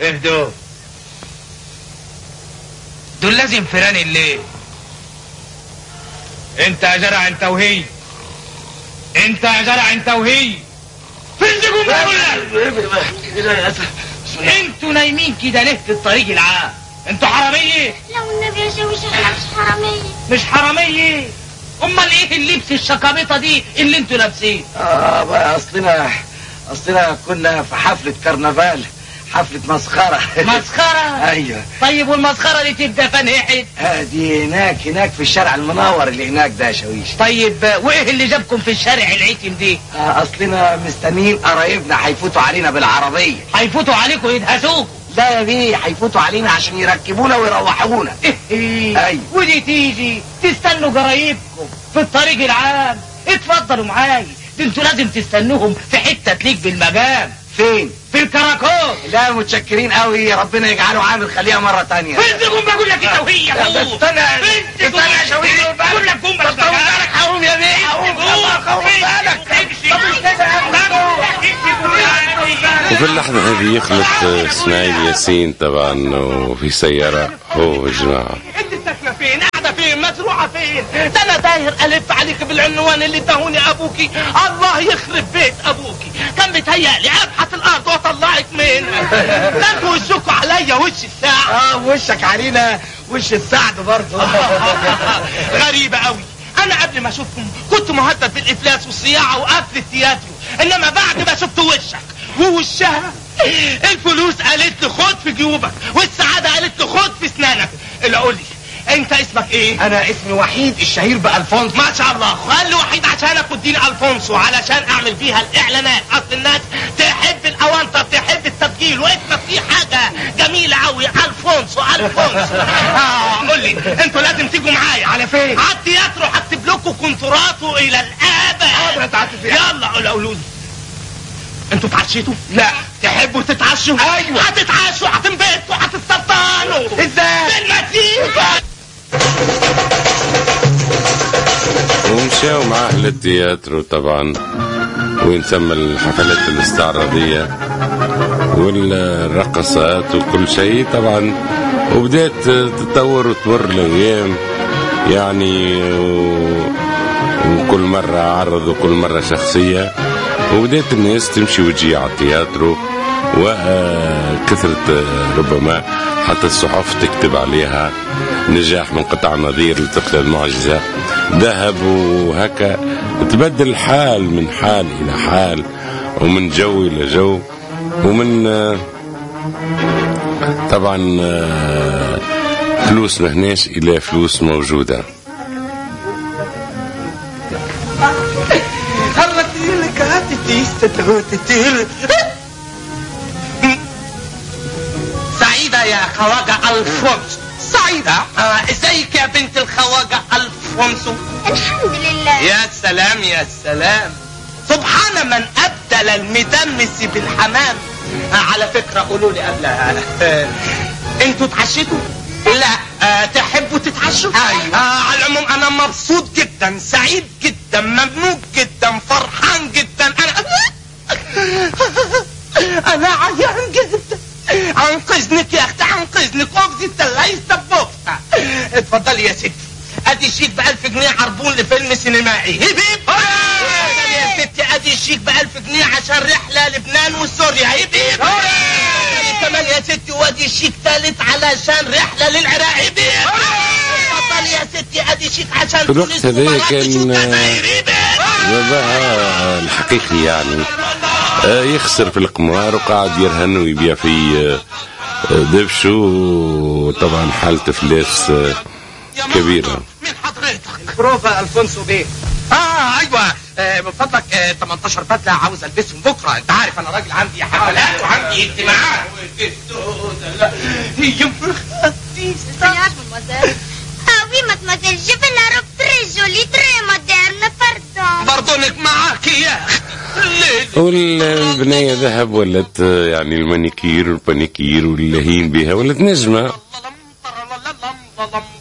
اهدوا دول لازم فيران الليل انت يا جرع انت وهي انت يا جرع انت وهي فين تقوم انتوا نايمين كده ليه في الطريق العام انتوا حراميه لو النبي يا شويش احنا مش حرامية مش حراميه امال ايه اللبس الشكابطه دي اللي انتوا لابسين اه بقى اصلنا اصلنا كنا في حفلة كرنفال حفلة مسخرة مسخره ايوه طيب والمسخره دي تبدا فنحت آه دي هناك هناك في الشارع المنور اللي هناك ده يا شويش طيب وايه اللي جابكم في الشارع العتم دي آه اصلنا مستنيين قرايبنا هيفوتوا علينا بالعربية هيفوتوا عليكم يدهسوكم لا يا بيه هيفوتوا علينا عشان يركبونا ويروحونا ايوه ودي تيجي تستنوا قرايبكم في الطريق العام اتفضلوا معاي دي انتوا لازم تستنوهم في حته تليق بالمقام فين في الكراكون لا متشكرين قوي ربنا يجعله عامل خليها مرة تانية فين بقول لك انت وهي بس استنى استنى يا شويش بقول لك قوم بس طب بالك هقوم يا بيه هقوم هقوم بالك طب وفي اللحظة هذه يخلط اسماعيل ياسين طبعا وفي سيارة هو والجماعة انت ساكنه فين قاعده فين مسروحه فين ده انا داير الف عليك بالعنوان اللي اداهوني ابوكي الله يخرب بيت ابوكي كان بيتهيألي ابحث الارض واطلعك منها ده انتوا وشكوا عليا وش الساعه اه وشك علينا وش السعد برضه غريبة قوي انا قبل ما اشوفكم كنت مهدد بالافلاس والصياعة وقفل التياترو انما بعد ما شفت وشك ووشها الفلوس قالت لي خد في جيوبك والسعادة قالت لي خد في اسنانك اللي قول لي انت اسمك ايه انا اسمي وحيد الشهير بالفونس ما شاء الله خلي وحيد عشانك واديني الفونسو علشان اعمل فيها الاعلانات اصل الناس تحب الاوانطه تحب التسجيل واسمك فيه حاجه جميله قوي الفونسو الفونسو اه قول لي انتوا لازم تيجوا معايا على فين؟ على التياترو هكتب لكم كونتراتو الى الابد حاضر اتعشى فيها. يلا قولوا قولوا لي انتوا اتعشيتوا؟ لا تحبوا تتعشوا؟ أيوة. هتتعشوا هتنبسطوا هتستبطنوا ازاي؟ بالمزيكا ومشاو معاه للتياترو طبعا وين ثم الحفلات الاستعراضية والرقصات وكل شيء طبعا وبدأت تتطور وتمر الأيام يعني و- وكل مرة عرض وكل مرة شخصية وبدأت الناس تمشي وتجي على التياترو وكثرة ربما حتى الصحف تكتب عليها نجاح من قطع نظير لطفلة المعجزة ذهب وهكا تبدل الحال من حال إلى حال ومن جو إلى جو ومن آه، طبعا آه، فلوس مهناش إلى فلوس موجودة سعيدة يا خواجة ألفونسو سعيدة آه، ازيك يا بنت الخواجة ألفونسو الحمد لله يا سلام يا سلام سبحان من أبدل المدمس بالحمام آه، على فكرة قولوا لي قبلها آه، انتوا اتعشيتوا؟ لا آه، تحبوا تتعشوا؟ ايوه آه على العموم انا مبسوط جدا سعيد جدا ممنون جدا فرحان جدا انا انا عيان جدا انقذنك يا اختي انقذنك وفدي ليس بوفتا اتفضلي يا ستي ادي شيك ب 1000 جنيه عربون لفيلم سينمائي هيب هيب اتفضلي يا ستي ادي شيك ب 1000 جنيه عشان رحله لبنان وسوريا هيب هيب اتفضلي كمان يا ستي وادي شيك ثالث علشان رحله للعراق هيب هيب اتفضلي يا ستي ادي شيك عشان في الوقت تونس هذا ومراكش كان- والجزائر هيب هيب وضعها الحقيقي يعني آه، يخسر في القمار وقاعد يرهن ويبيع في آه، آه، دبشو وطبعا حالة افلاس آه، كبيرة من حضرتك بروفا الفونسو بيه اه ايوه آه من فضلك آه 18 بدله عاوز البسهم بكره انت عارف انا راجل عندي حفلات وعندي اجتماعات هي Seigneur, mademoiselle. Ah oui, mademoiselle, je veux la robe très jolie, très moderne, pardon. برضونك معاك يا اخي ليه والبنية ذهب ولت آه، يعني المانيكير والبانيكير واللهين بها ولت نجمة لم- لم- لم- لم-